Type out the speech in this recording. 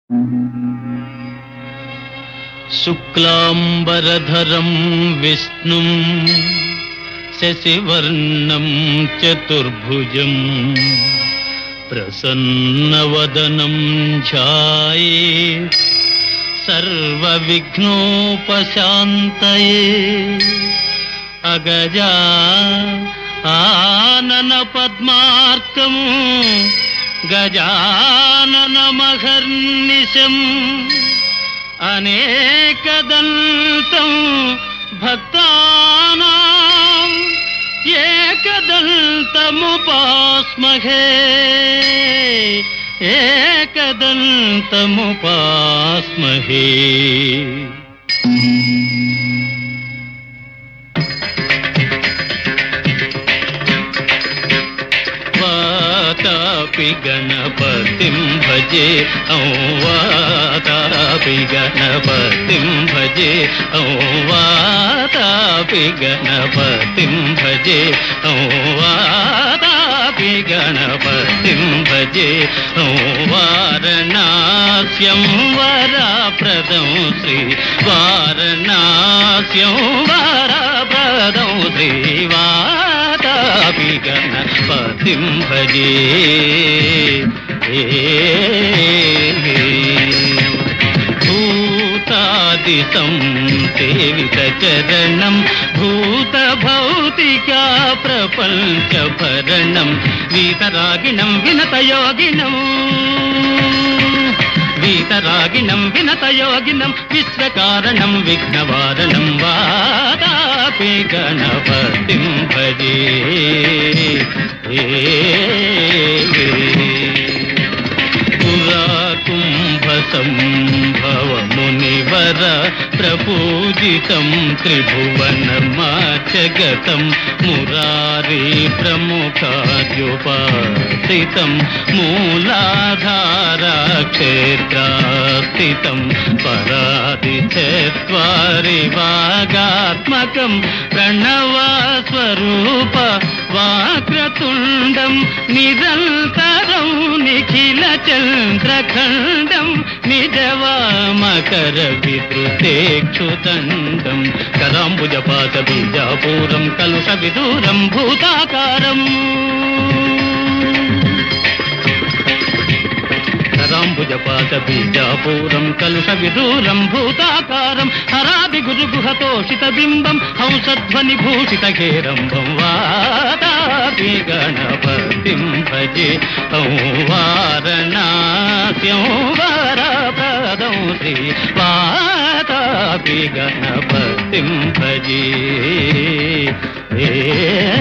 శుక్లాంబరధరం విష్ణుం శశివర్ణం చతుర్భుజం ప్రసన్నవదనం ఛాయే సర్వవిఘ్నోపశాంతయే అగజా ఆనన పద్మార్కము గజాననమహర్నిశం అనేకదంతం భక్తానాం ఏకదంతముపాస్మహే ఏకదంతముపాస్మహే వాతాపి గణపతిం భజే ఔ వాతాపి గణపతిం భజే ఔ వాతాపి గణపతిం భజే ఔ వాతాపి గణపతిం భజే ఔ వారణాస్యం వరప్రదం శ్రీ వారణాస్యం వరప్రదం శ్రీ వాతాపి గణపతిం భజే భూతాదితం సేవిత చరణం భూత భౌతికా ప్రపంచ భరణం వీతరాగిణం వినతయోగినం వీతరాగిణం వినతయోగినం విశ్వకారణం విఘ్నవారణం వాదాపి గణపతిం భజే పురా కుంభ సంభవ మునివర ప్రపూజితం త్రిభువనమాచగతం మురారి ప్రముఖాద్యుపాసితం మూలాధారా క్షేత్రాస్థితం పరాది చత్వారి వాగాత్మకం ప్రణవస్వరూప వాక్రతుండం నిరంతరం నిఖిల చంద్రఖండం నిజవామకర విద్రుతేక్షుదండం కరాంబుజపాత బీజాపూరం కలుష విదూరం భూతాకారం కరాంబుజపాత బీజాపూరం కలుష విదూరం భూతాకారం హరాది గురు గుహతోషిత బింబం హంసధ్వని భూషిత కేరంబం వాదాపి గణపతిం భజే ఔ వారణాస్యం వరప్రదం శ్రీ వాదాపి గణపతిం భజే ఏ